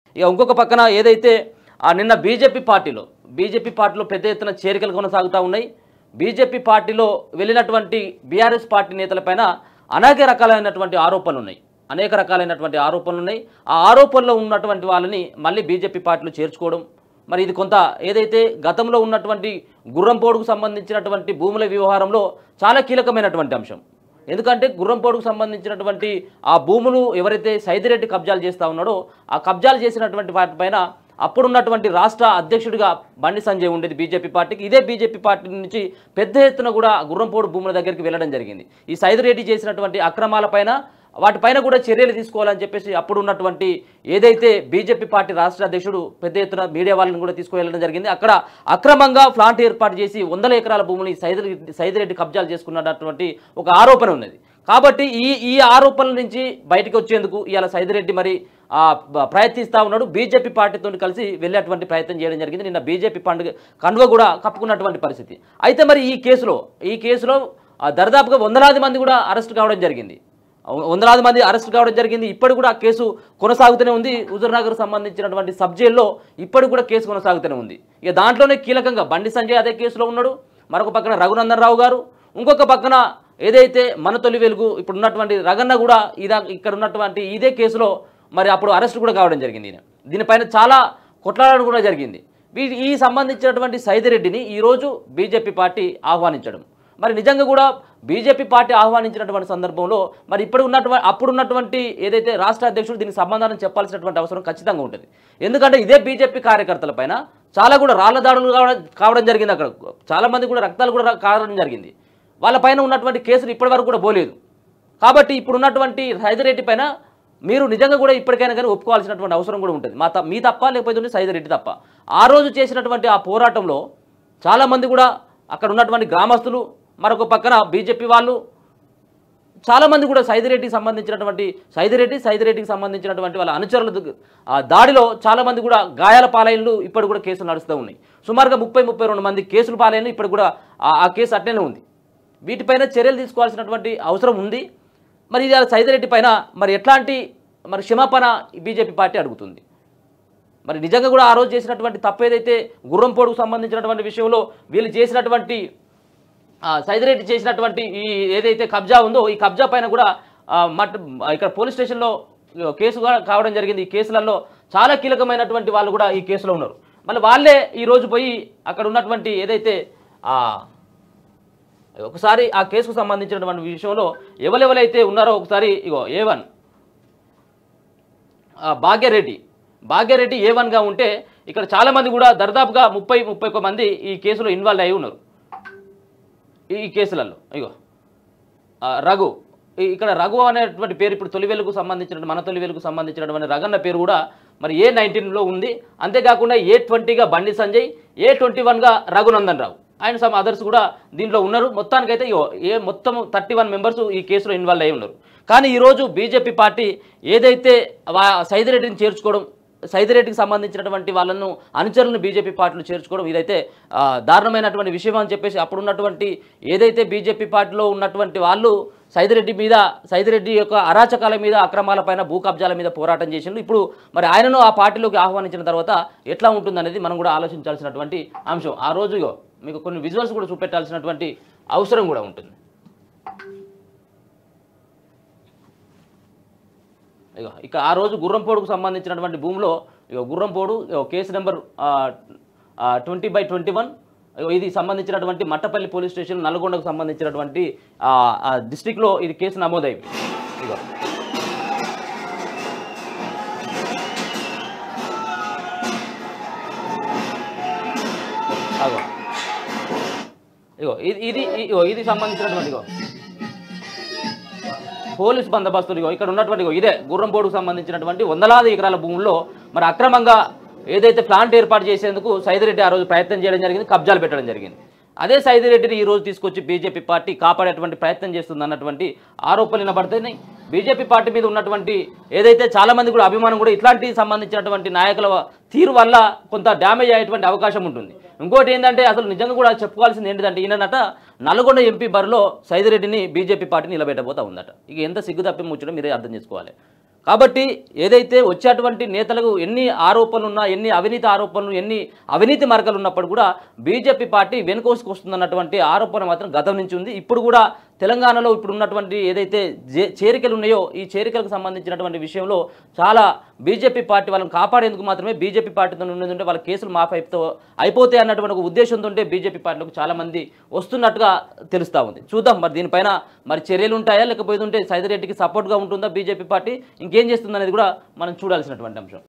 ఇక ఇంకొక పక్కన ఏదైతే ఆ నిన్న బీజేపీ పార్టీలో బీజేపీ పార్టీలో పెద్ద ఎత్తున చేరికలు కొనసాగుతూ ఉన్నాయి బీజేపీ పార్టీలో వెళ్ళినటువంటి బీఆర్ఎస్ పార్టీ నేతలపైన అనేక రకాలైనటువంటి ఆరోపణలు ఉన్నాయి అనేక రకాలైనటువంటి ఆరోపణలు ఉన్నాయి ఆ ఆరోపణలో ఉన్నటువంటి వాళ్ళని మళ్ళీ బీజేపీ పార్టీలో చేర్చుకోవడం మరి ఇది కొంత ఏదైతే గతంలో ఉన్నటువంటి గుర్రంపోడుకు సంబంధించినటువంటి భూముల వ్యవహారంలో చాలా కీలకమైనటువంటి అంశం ఎందుకంటే గుర్రంపోడుకు సంబంధించినటువంటి ఆ భూములు ఎవరైతే సైదిరెడ్డి కబ్జాలు చేస్తూ ఉన్నాడో ఆ కబ్జాలు చేసినటువంటి వాటిపైన అప్పుడున్నటువంటి రాష్ట్ర అధ్యక్షుడిగా బండి సంజయ్ ఉండేది బీజేపీ పార్టీకి ఇదే బీజేపీ పార్టీ నుంచి పెద్ద ఎత్తున కూడా గుర్రంపోడు భూముల దగ్గరికి వెళ్ళడం జరిగింది ఈ సైదిరెడ్డి చేసినటువంటి అక్రమాలపైన వాటిపైన కూడా చర్యలు తీసుకోవాలని చెప్పేసి అప్పుడు ఉన్నటువంటి ఏదైతే బీజేపీ పార్టీ రాష్ట్ర అధ్యక్షుడు పెద్ద ఎత్తున మీడియా వాళ్ళని కూడా తీసుకువెళ్ళడం జరిగింది అక్కడ అక్రమంగా ప్లాంట్ ఏర్పాటు చేసి వందల ఎకరాల భూముని సైదిరెడ్డి సైదిరెడ్డి కబ్జాలు చేసుకున్నటువంటి ఒక ఆరోపణ ఉన్నది కాబట్టి ఈ ఈ ఆరోపణల నుంచి బయటకు వచ్చేందుకు ఇవాళ సైదిరెడ్డి మరి ఆ, బ- ప్రయత్నిస్తూ ఉన్నాడు బీజేపీ పార్టీతో కలిసి వెళ్ళేటువంటి ప్రయత్నం చేయడం జరిగింది నిన్న బీజేపీ పండుగ కండువ కూడా కప్పుకున్నటువంటి పరిస్థితి అయితే మరి ఈ కేసులో ఈ కేసులో ఆ, దరిదాపుగా వందలాది మంది కూడా అరెస్ట్ కావడం జరిగింది వ- వందలాది మంది అరెస్ట్ కావడం జరిగింది ఇప్పటి కూడా ఆ కేసు కొనసాగుతూనే ఉంది హుజూర్నగర్ సంబంధించినటువంటి సబ్ జైల్లో ఇప్పటికి కూడా కేసు కొనసాగుతూనే ఉంది ఇక దాంట్లోనే కీలకంగా బండి సంజయ్ అదే కేసులో ఉన్నాడు మరొక పక్కన రఘునందన్ రావు గారు ఇంకొక పక్కన ఏదైతే మన తొలి వెలుగు ఇప్పుడు ఉన్నటువంటి రగన్న కూడా ఇదా ఇక్కడ ఉన్నటువంటి ఇదే కేసులో మరి అప్పుడు అరెస్ట్ కూడా కావడం జరిగింది ఈయన దీనిపైన చాలా కొట్లాడడం కూడా జరిగింది వీ- ఈ సంబంధించినటువంటి సైదిరెడ్డిని ఈరోజు బీజేపీ పార్టీ ఆహ్వానించడం మరి నిజంగా కూడా బీజేపీ పార్టీ ఆహ్వానించినటువంటి సందర్భంలో మరి ఇప్పుడు ఉన్నటువంటి అప్పుడు ఉన్నటువంటి ఏదైతే రాష్ట్ర అధ్యక్షుడు దీనికి సమాధానం చెప్పాల్సినటువంటి అవసరం ఖచ్చితంగా ఉంటుంది ఎందుకంటే ఇదే బీజేపీ కార్యకర్తల పైన చాలా కూడా రాళ్ల దాడులు కావడం కావడం జరిగింది అక్కడ చాలా మంది కూడా రక్తాలు కూడా రా- కావడం జరిగింది వాళ్ళపైన ఉన్నటువంటి కేసులు ఇప్పటివరకు కూడా పోలేదు కాబట్టి ఇప్పుడు ఉన్నటువంటి సైదిరెడ్డి పైన మీరు నిజంగా కూడా ఇప్పటికైనా కానీ ఒప్పుకోవాల్సినటువంటి అవసరం కూడా ఉంటుంది మా త మీ తప్ప లేకపోతే ఉంటే సైదిరెడ్డి తప్ప ఆ రోజు చేసినటువంటి ఆ పోరాటంలో చాలామంది కూడా అక్కడ ఉన్నటువంటి గ్రామస్తులు మరొక పక్కన బీజేపీ వాళ్ళు చాలామంది కూడా సైదిరెడ్డికి సంబంధించినటువంటి సైదిరెడ్డి సైదిరెడ్డికి సంబంధించినటువంటి వాళ్ళ అనుచరుల దగ్గ- ఆ దాడిలో చాలామంది కూడా గాయాల పాలైనలు ఇప్పుడు కూడా కేసులు నడుస్తూ ఉన్నాయి సుమారుగా ముప్పై ముప్పై రెండు మంది కేసులు పాలైన ఇప్పుడు కూడా ఆ- ఆ కేసు అట్లనే ఉంది వీటిపైన చర్యలు తీసుకోవాల్సినటువంటి అవసరం ఉంది మరి ఇది సైదిరెడ్డి పైన మరి ఎట్లాంటి మరి క్షమాపణ బీజేపీ పార్టీ అడుగుతుంది మరి నిజంగా కూడా ఆ రోజు చేసినటువంటి తప్పు ఏదైతే గుర్రంపోడుకు సంబంధించినటువంటి విషయంలో వీళ్ళు చేసినటువంటి ఆ, సైదిరెడ్డి చేసినటువంటి ఈ ఏదైతే కబ్జా ఉందో ఈ కబ్జా పైన కూడా ఆ, మట్ ఇక్కడ పోలీస్ స్టేషన్లో కేసు కూడా కావడం జరిగింది ఈ కేసులలో చాలా కీలకమైనటువంటి వాళ్ళు కూడా ఈ కేసులో ఉన్నారు మళ్ళీ వాళ్ళే ఈ రోజు పోయి అక్కడ ఉన్నటువంటి ఏదైతే ఆ, ఒకసారి ఆ కేసుకు సంబంధించినటువంటి విషయంలో ఎవరెవరైతే ఉన్నారో ఒకసారి ఇగో A one Bhagyareddy Bhagyareddy A వన్గా ఉంటే ఇక్కడ చాలామంది కూడా దర్దాపుగా ముప్పై ముప్పై ఒక్క మంది ఈ కేసులో ఇన్వాల్వ్ అయి ఉన్నారు ఈ ఈ కేసులలో ఇగో ఆ, రఘు ఈ- ఇక్కడ రఘు అనేటువంటి పేరు ఇప్పుడు తొలి వెలుగు సంబంధించిన మన తొలి వెలుగు సంబంధించినటువంటి రగన్న పేరు కూడా మరి ఏ నైన్టీన్లో ఉంది అంతేకాకుండా ఏ ట్వంటీగా బండి సంజయ్ ఏ ట్వంటీ వన్గా రఘునందన్ రావు ఆయన సమ్ అదర్స్ కూడా దీంట్లో ఉన్నారు మొత్తానికైతే ఇగో ఏ మొత్తం థర్టీ వన్ మెంబర్స్ ఈ కేసులో ఇన్వాల్వ్ అయి ఉన్నారు కానీ ఈరోజు బీజేపీ పార్టీ ఏదైతే వా- సైదిరెడ్డిని చేర్చుకోవడం సైదిరెడ్డికి సంబంధించినటువంటి వాళ్ళను అనుచరులను బీజేపీ పార్టీలో చేర్చుకోవడం ఇదైతే ఆ, దారుణమైనటువంటి విషయం అని చెప్పేసి అప్పుడున్నటువంటి ఏదైతే బీజేపీ పార్టీలో ఉన్నటువంటి వాళ్ళు సైదిరెడ్డి మీద సైదిరెడ్డి యొక్క అరాచకాల మీద అక్రమాలపైన భూ కబ్జాల మీద పోరాటం చేసిండు ఇప్పుడు మరి ఆయనను ఆ పార్టీలోకి ఆహ్వానించిన తర్వాత ఎట్లా ఉంటుందనేది మనం కూడా ఆలోచించాల్సినటువంటి అంశం ఆ రోజు ఇగో మీకు కొన్ని విజువల్స్ కూడా చూపెట్టాల్సినటువంటి అవసరం కూడా ఉంటుంది ఇక ఇక ఆ రోజు గుర్రంపోడుకు సంబంధించినటువంటి భూమిలో ఇక గుర్రంపోడు ఇగో case number twenty by twenty one ఇది సంబంధించినటువంటి మట్టపల్లి పోలీస్ స్టేషన్ నల్గొండకు సంబంధించినటువంటి ఆ, ఆ డిస్టిక్లో ఇది కేసు నమోదైంది ఇగో అగో ఇగో ఇది ఇది ఇగో ఇది సంబంధించినటువంటి ఇగో పోలీస్ బందోబస్తులు ఇగో ఇక్కడ ఉన్నటువంటి ఇగో ఇదే గుర్రంపోడుకు సంబంధించినటువంటి వందలాది ఎకరాల భూముల్లో మరి అక్రమంగా ఏదైతే ప్లాంట్ ఏర్పాటు చేసేందుకు సైదిరెడ్డి ఆ రోజు ప్రయత్నం చేయడం జరిగింది కబ్జాలు పెట్టడం జరిగింది అదే సైదిరెడ్డిని ఈ రోజు తీసుకొచ్చి బీజేపీ పార్టీ కాపాడేటువంటి ప్రయత్నం చేస్తుంది అన్నటువంటి ఆరోపణలు వినబడుతున్నాయి బీజేపీ పార్టీ మీద ఉన్నటువంటి ఏదైతే చాలా మంది కూడా అభిమానం కూడా ఇట్లాంటి సంబంధించినటువంటి నాయకుల తీరు వల్ల కొంత డ్యామేజ్ అయ్యేటువంటి అవకాశం ఉంటుంది ఇంకోటి ఏంటంటే అసలు నిజంగా కూడా చెప్పుకోవాల్సింది ఏంటంటే ఈయనట నల్గొండ ఎంపీ బరిలో సైదిరెడ్డిని బీజేపీ పార్టీ నిలబెట్టబోతా ఉందట ఇక ఎంత సిగ్గు తప్పి ముచ్చడం మీరే అర్థం చేసుకోవాలి కాబట్టి ఏదైతే వచ్చేటువంటి నేతలకు ఎన్ని ఆరోపణలు ఉన్నా ఎన్ని అవినీతి ఆరోపణలు ఎన్ని అవినీతి మార్గాలు ఉన్నప్పుడు కూడా బీజేపీ పార్టీ వెనుకోసుకు వస్తుందన్నటువంటి ఆరోపణ మాత్రం గతం నుంచి ఉంది ఇప్పుడు కూడా తెలంగాణలో ఇప్పుడు ఉన్నటువంటి ఏదైతే జే- చేరికలు ఉన్నాయో ఈ చేరికలకు సంబంధించినటువంటి విషయంలో చాలా బీజేపీ పార్టీ వాళ్ళని కాపాడేందుకు మాత్రమే బీజేపీ పార్టీతో ఉండేదంటే వాళ్ళ కేసులు మాఫ్ అయిపో అయిపోతాయి అన్నటువంటి ఒక ఉద్దేశంతో బీజేపీ పార్టీలకు చాలా మంది వస్తున్నట్టుగా తెలుస్తూ ఉంది చూద్దాం మరి దీనిపైన మరి చర్యలు ఉంటాయా లేకపోతే ఉంటే సైదిరెడ్డికి సపోర్ట్గా ఉంటుందా బీజేపీ పార్టీ ఇంకేం చేస్తుందనేది కూడా మనం చూడాల్సినటువంటి అంశం